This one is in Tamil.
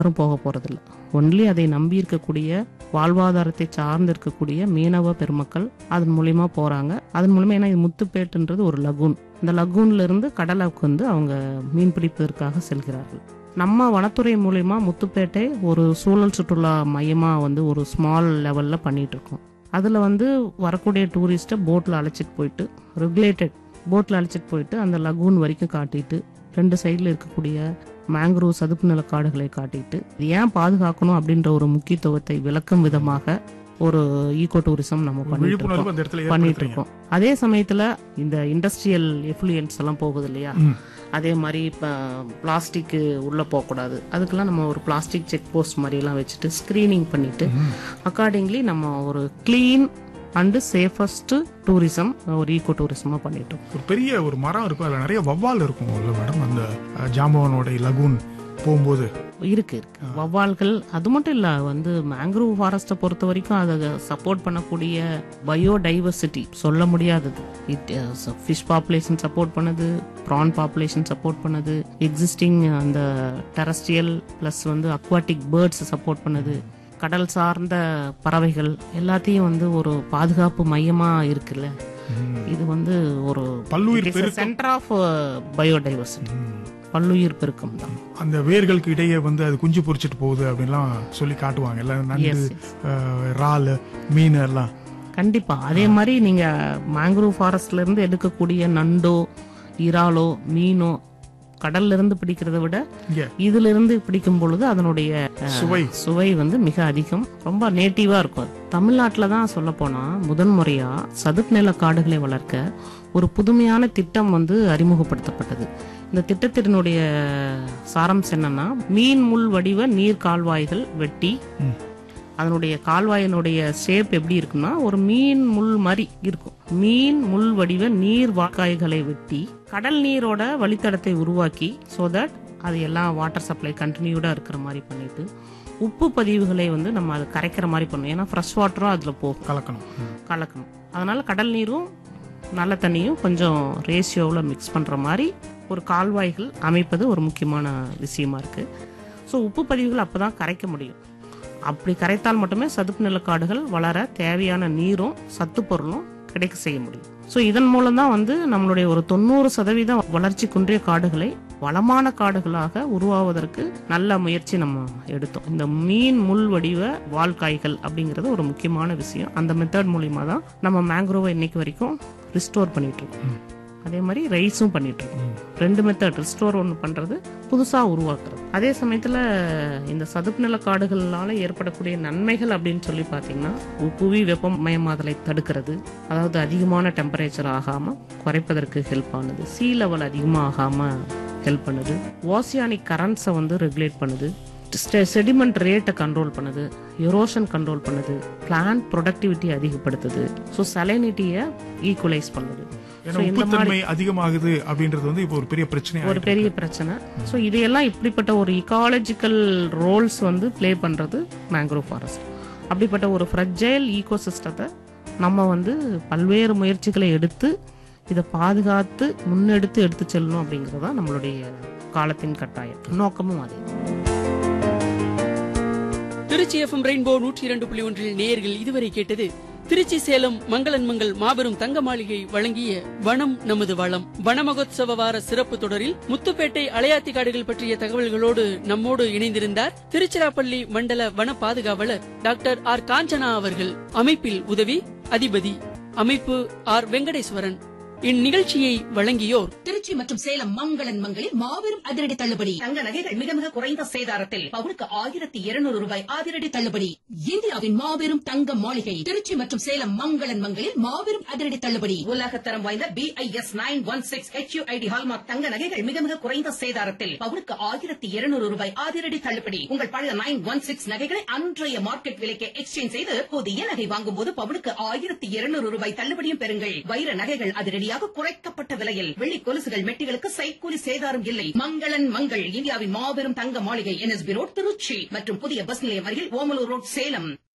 யாரும் போக போறதில்ல ஒன்லி அதை நம்பி இருக்கக்கூடிய வாழ்வாதாரத்தை சார்ந்து இருக்கக்கூடிய மீனவ பெருமக்கள் அதன் மூலியமா போறாங்க அதன் மூலியமா ஏன்னா இது முத்துப்பேட்டுன்றது ஒரு லகூன் இந்த லகூன்ல இருந்து கடலுக்கு வந்து அவங்க மீன் பிடிப்பதற்காக செல்கிறார்கள் நம்ம வனத்துறை மூலியமா முத்துப்பேட்டை ஒரு சூழல் சுற்றுலா மையமா வந்து ஒரு ஸ்மால் லெவல்ல பண்ணிட்டு இருக்கோம் அதுல வந்து வரக்கூடிய டூரிஸ்ட்டை போட்ல அழைச்சிட்டு போயிட்டு ரெகுலேட்டட் போட்ல அழைச்சிட்டு போயிட்டு அந்த லகூன் வரைக்கும் காட்டிட்டு ரெண்டு சைடுல இருக்கக்கூடிய மேங்க்ரோவ் சதுப்பு நில காடுகளை காட்டிட்டு இது ஏன் பாதுகாக்கணும் அப்படின்ற ஒரு முக்கியத்துவத்தை விளக்கும் விதமாக ஒரு ஈகோ டூரிசம் நம்ம பண்ணிட்டு இருக்கோம் விழிப்புணர்வு அந்த இடத்துல பண்ணிட்டு ஏற்படுத்துறீங்க இருக்கோம் அதே சமயத்துல இந்த இண்டஸ்ட்ரியல் எஃப்ளூயன்ஸ் எல்லாம் போகுது இல்லையா ம். அதே மாதிரி இப்போ பிளாஸ்டிக் உள்ள போகக்கூடாது அதுக்கெல்லாம் நம்ம ஒரு பிளாஸ்டிக் செக் போஸ்ட் மாதிரி எல்லாம் வச்சுட்டு ஸ்கிரீனிங் பண்ணிட்டு ம். அக்கார்டிங்லி நம்ம ஒரு கிளீன் அண்டு சேஃபஸ்ட் டூரிசம் ஒரு ஈகோ டூரிசமா பண்ணிட்டு இருக்கோம். ஒரு பெரிய ஒரு மரம் இருக்கும் அதுல நிறைய வவ்வால் இருக்கும் இல்ல மேடம் அந்த அஹ், ஜாம்பவானோட லகூன் போகும்போது இருக்கு இருக்கு வவ்வால்கள் அது மட்டும் இல்ல வந்து மேங்க்ரோவ் ஃபாரஸ்ட்டை பொறுத்த வரைக்கும் அதை சப்போர்ட் பண்ணக்கூடிய பயோடைவர்சிட்டி சொல்ல முடியாதது இட் ஃபிஷ் பாப்புலேஷன் சப்போர்ட் பண்ணுது ப்ரான் பாப்புலேஷன் சப்போர்ட் பண்ணுது எக்ஸிஸ்டிங் அந்த டெரஸ்ட்ரியல் ப்ளஸ் வந்து அக்வாட்டிக் பேர்ட்ஸ் சப்போர்ட் பண்ணுது கடல் சார்ந்த பறவைகள் எல்லாத்தையும் வந்து ஒரு பாதுகாப்பு மையமா இருக்குல்ல இது வந்து ஒரு பல்லுயிர் பெருக்கம் சென்டர் ஆஃப் பயோடைவர்சிட்டி பல்லுயிர் பெருக்கம் தான் அந்த வேர்களுக்கு இடையே வந்து அது குஞ்சு பொரிச்சிட்டு போகுது அப்படின்லாம் சொல்லி காட்டுவாங்க எல்லாம் நண்டு Yes, yes. அஹ், இறால் மீன் எல்லாம் கண்டிப்பா அதே மாதிரி நீங்க மேங்க்ரோவ் ஃபாரஸ்ட்ல இருந்து எடுக்கக்கூடிய நண்டோ இறாலோ மீனோ கடல்ல இருந்து பிடிக்கிறத விட இங்க இதுல இருந்து பிடிக்கும் பொழுது அதனுடைய அஹ், சுவை சுவை வந்து மிக அதிகம் ரொம்ப நேட்டிவா இருக்கும் அது. தமிழ்நாட்டுல தான் சொல்ல போனா முதன் முறையா சதுப்பு நில காடுகளை வளர்க்க ஒரு புதுமையான திட்டம் வந்து அறிமுகப்படுத்தப்பட்டது இந்த திட்டத்தினுடைய சாராம்சம் என்னன்னா மீன் முள் வடிவ நீர் கால்வாய்கள் வெட்டி ம். அதனுடைய கால்வாயினுடைய ஷேப் எப்படி இருக்குன்னா ஒரு மீன் முள் மாதிரி இருக்கும் மீன் முள் வடிவ நீர் வாக்காய்களை வெட்டி கடல் நீரோட வழித்தடத்தை உருவாக்கி சோ தட் அது எல்லாம் வாட்டர் சப்ளை கண்டினியூடா இருக்கிற மாதிரி பண்ணிட்டு உப்பு பதிவுகளை வந்து நம்ம அது கரைக்கிற மாதிரி பண்ணணும் ஏன்னா ஃப்ரெஷ் வாட்டரும் அதுல போகும் கலக்கணும் ம். கலக்கணும் அதனால கடல் நீரும் நல்ல தண்ணியும் கொஞ்சம் ரேஷியோவில் மிக்ஸ் பண்ற மாதிரி ஒரு கால்வாய்கள் அமைப்பது ஒரு முக்கியமான விஷயமா இருக்கு ஸோ உப்பு பதிவுகள் அப்பதான் கரைக்க முடியும் அப்படி கரைத்தால் மட்டுமே சதுப்பு நிலக்காடுகள் வளர தேவையான நீரும் சத்து பொருளும் கிடைக்க செய்ய முடியும் ஸோ இதன் மூலம் தான் வந்து நம்மளுடைய ஒரு தொண்ணூறு சதவீதம் வளர்ச்சி குன்றிய காடுகளை வளமான காடுகளாக உருவாவதற்கு நல்ல முயற்சி நம்ம எடுத்தோம் இந்த மீன் முள் வடிவ வால்காய்கள் அப்படிங்கிறது ஒரு முக்கியமான விஷயம் அந்த மெத்தட் மூலியமா தான் நம்ம மேங்க்ரோவை இன்னைக்கு வரைக்கும் ரிஸ்டோர் பண்ணிட்டு இருக்கோம் அதே மாதிரி ரைஸும் பண்ணிட்டு இருக்கோம் ரெண்டு மெத்தட் ரிஸ்டோர் ஒன்று பண்றது புதுசா உருவாக்குறது அதே சமயத்துல இந்த சதுப்பு நில காடுகளால ஏற்படக்கூடிய நன்மைகள் அப்படின்னு சொல்லி பாத்தீங்கன்னா புவி வெப்பமயமாதலை தடுக்கிறது அதாவது அதிகமான டெம்பரேச்சர் ஆகாம குறைப்பதற்கு ஹெல்ப் ஆனது சீ லெவல் அதிகமாக ஆகாம ஹெல்ப் பண்ணுது ஓசியானிக் கரண்ட்ஸை வந்து ரெகுலேட் பண்ணுது செடிமெண்ட் ரேட்டை கண்ட்ரோல் பண்ணுது எரோஷன் கண்ட்ரோல் பண்ணுது பிளான்ட் ப்ரொடக்டிவிட்டி அதிகப்படுத்துது ஸோ சலைனிட்டியை ஈக்குவலைஸ் பண்ணுது ஏன்னா So, இந்த உப்புத்தன்மை அதிகமாகுது அப்படின்றது வந்து இப்போ ஒரு பெரிய பிரச்சனை ஒரு பெரிய பிரச்சனை ஸோ இதையெல்லாம் இப்படிப்பட்ட ஒரு இக்காலஜிக்கல் ரோல்ஸ் வந்து ப்ளே பண்றது மேங்க்ரோவ் ஃபாரஸ்ட் அப்படிப்பட்ட ஒரு ஃப்ரஜைல் ஈகோசிஸ்டத்தை நம்ம வந்து பல்வேறு முயற்சிகளை எடுத்து இதை பாதுகாத்து முன்னெடுத்து எடுத்து செல்லணும் அப்படிங்கிறது தான் நம்மளுடைய காலத்தின் கட்டாயம் நோக்கமும் அதே திருச்சி எஃப்எம் ரெயின்போ நூற்றி இரண்டு புள்ளி ஒன்றில் நேயர்கள் இதுவரை கேட்டது திருச்சி சேலம் மங்களன் மங்கள் மாபெரும் தங்க மாளிகை வழங்கிய வனம் நமது வளம் வன மகோத்சவ வார சிறப்பு தொடரில் முத்துப்பேட்டை அலையாத்தி காடுகள் பற்றிய தகவல்களோடு நம்மோடு இணைந்திருந்தார் திருச்சிராப்பள்ளி மண்டல வன பாதுகாவலர் டாக்டர் ஆர் காஞ்சனா அவர்கள் அமைப்பில் உதவி அதிபதி அமைப்பு ஆர் வெங்கடேஸ்வரன் இந்நிகழ்ச்சியை வழங்கியோர் திருச்சி மற்றும் சேலம் மங்களன் மங்களில் மாபெரும் அதிரடி தள்ளுபடி தங்க நகைகள் மிக மிக குறைந்த சேதாரத்தில் பவுனுக்கு ஆயிரத்தி இருநூறு ரூபாய் அதிரடி தள்ளுபடி இந்தியாவின் மாபெரும் தங்க மாளிகை திருச்சி மற்றும் சேலம் மங்களன் மங்களில் மாபெரும் அதிரடி தள்ளுபடி உலகத்தரம் வாய்ந்த B I S nine one six HUID hallmark தங்க நகைகள் மிக மிக குறைந்த சேதாரத்தில் பவுனுக்கு ஆயிரத்தி இருநூறு ரூபாய் அதிரடி தள்ளுபடி உங்கள் பழைய நைன் ஒன் சிக்ஸ் நகைகளை அன்றைய மார்க்கெட் விலைக்கு எக்ஸ்சேஞ்ச் செய்து புதிய நகை வாங்கும் போது பவுனுக்கு ஆயிரத்தி இருநூறு ரூபாய் தள்ளுபடியும் பெறுங்கள் வைர நகைகள் அதிரடியாக குறைக்கப்பட்ட விலையில் வெள்ளி கொலுசுகள் மெட்டிகளுக்கு சைக்கூலி சேதாரம் இல்லை மங்களன் மங்கள் இந்தியாவின் மாபெரும் தங்க மாளிகை என்எஸ்பி ரோட் திருச்சி மற்றும் புதிய பஸ் நிலையம் அருகில் ஓமலூர் ரோட் சேலம்